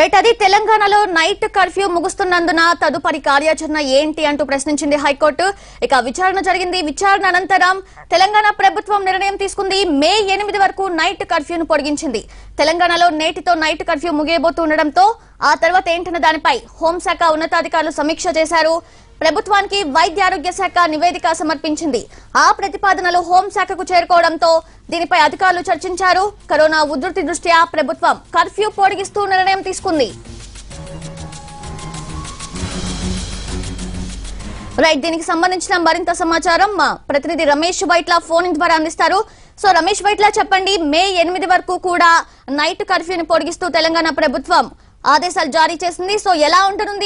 right అది తెలంగాణలో night curfew ముగుస్తున్నందున తదుపరి కార్యాచరణ ఏంటి అంటూ ప్రశ్నించింది హైకోర్టు ఇక విచారణ జరిగింది విచారణ అనంతరం తెలంగాణ ప్రభుత్వం నిర్ణయం తీసుకుంది మే ఎనిమిది వరకు నైట్ కర్ఫ్యూను పొడిగించింది తెలంగాణలో నేటితో నైట్ కర్ఫ్యూ ముగియబోతుండటంతో ఆ తర్వాత ఏంటన్న దానిపై హోంశాఖ ఉన్నతాధికారులు సమీక్ష చేశారు ప్రభుత్వానికి వైద్య ఆరోగ్య శాఖ నివేదిక సమర్పించింది ఆ ప్రతిపాదనలు హోంశాఖకు చేరుకోవడంతో దీనిపై అధికారులు చర్చించారు కరోనా ఉధృతి దృష్ట్యా ప్రభుత్వం కర్ఫ్యూ పొడిగిస్తూ నిర్ణయం తీసుకుంది రైట్ దీనికి సంబంధించిన మరింత సమాచారం మా ప్రతినిధి రమేష్ బైట్ల ఫోన్ ద్వారా అందిస్తారు సో రమేష్ బైట్ల చెప్పండి మే ఎనిమిది వరకు కూడా నైట్ కర్ఫ్యూని పొడిగిస్తూ తెలంగాణ ప్రభుత్వం ఆదేశాలు జారీ చేసింది సో ఎలా ఉంటనుంది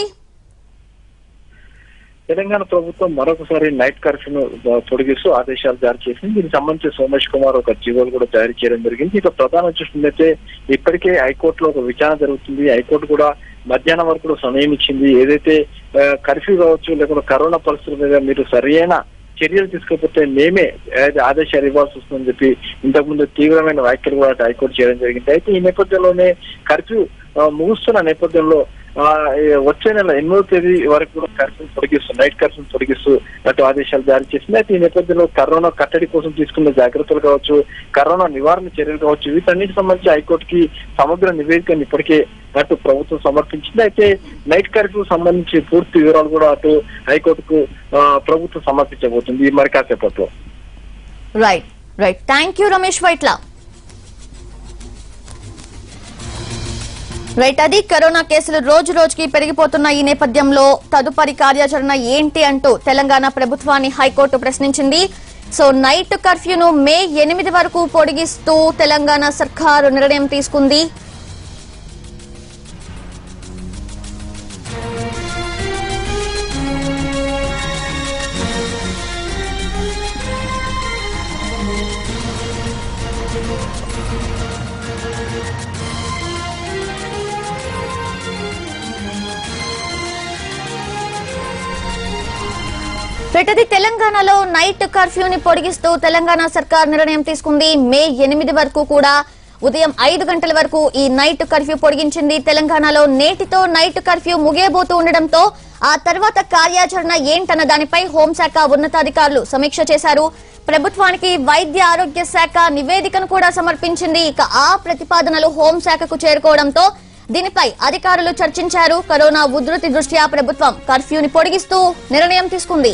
తెలంగాణ ప్రభుత్వం మరొకసారి నైట్ కర్ఫ్యూను ఆ, పొడిగిస్తూ ఆదేశాలు జారీ చేసింది దీనికి సంబంధించి సోమేష్ కుమార్ ఒక జీవోలు కూడా జారీ చేయడం జరిగింది ఇక ప్రధాన చూస్తుందైతే ఇప్పటికే హైకోర్టులో ఒక విచారణ జరుగుతుంది హైకోర్టు కూడా మధ్యాహ్నం వరకు కూడా సమయం ఇచ్చింది ఏదైతే ఆ, కర్ఫ్యూ కావచ్చు లేకుంటే కరోనా పరిస్థితుల మీద మీరు సరియైన చర్యలు తీసుకోకపోతే మేమే ఏదైతే ఆదేశాలు ఇవ్వాల్సి వస్తుందని చెప్పి ఇంతకుముందు తీవ్రమైన వ్యాఖ్యలు కూడా అటు హైకోర్టు చేయడం జరిగింది అయితే ఈ నేపథ్యంలోనే కర్ఫ్యూ ఆ, ముగుస్తున్న నేపథ్యంలో ఆ, ఈ వచ్చే నెల ఎనిమిదో తేదీ వరకు కూడా కర్ఫ్యూ పొడిగిస్తూ నైట్ కర్ఫ్యూ పొడిగిస్తూ అటు ఆదేశాలు జారీ చేసింది అయితే ఈ నేపథ్యంలో కరోనా కట్టడి కోసం తీసుకున్న జాగ్రత్తలు కావచ్చు కరోనా నివారణ చర్యలు కావచ్చు వీటన్నిటికి సంబంధించి హైకోర్టుకి సమగ్ర నివేదికను ఇప్పటికే అటు ప్రభుత్వం సమర్పించింది అయితే నైట్ కర్ఫ్యూ సంబంధించి పూర్తి వివరాలు కూడా అటు హైకోర్టుకు ఆ, ప్రభుత్వం సమర్పించబోతుంది మరి కాసేపట్లో right right thank you Ramesh Vytla right అది కరోనా కేసులు రోజు రోజుకి పెరిగిపోతున్న ఈ నేపథ్యంలో తదుపరి కార్యాచరణ ఏంటి అంటూ తెలంగాణ ప్రభుత్వాన్ని హైకోర్టు ప్రశ్నించింది సో నైట్ కర్ఫ్యూను మే ఎనిమిది వరకు పొడిగిస్తూ తెలంగాణ సర్కారు నిర్ణయం తీసుకుంది రిటది తెలంగాణలో నైట్ కర్ఫ్యూని పొడిగిస్తూ తెలంగాణ సర్కార్ నిర్ణయం తీసుకుంది మే ఎనిమిది వరకు కూడా ఉదయం ఐదు గంటల వరకు ఈ నైట్ కర్ఫ్యూ పొడిగించింది తెలంగాణలో నేటితో నైట్ కర్ఫ్యూ ముగియబోతూ ఉండడంతో ఆ తర్వాత కార్యాచరణ ఏంటన్న దానిపై హోంశాఖ ఉన్నతాధికారులు సమీక్ష చేశారు ప్రభుత్వానికి వైద్య ఆరోగ్య శాఖ నివేదికను కూడా సమర్పించింది ఇక ఆ ప్రతిపాదనలు హోంశాఖకు చేరుకోవడంతో దీనిపై అధికారులు చర్చించారు కరోనా ఉధృతి దృష్ట్యా ప్రభుత్వం కర్ఫ్యూని పొడిగిస్తూ నిర్ణయం తీసుకుంది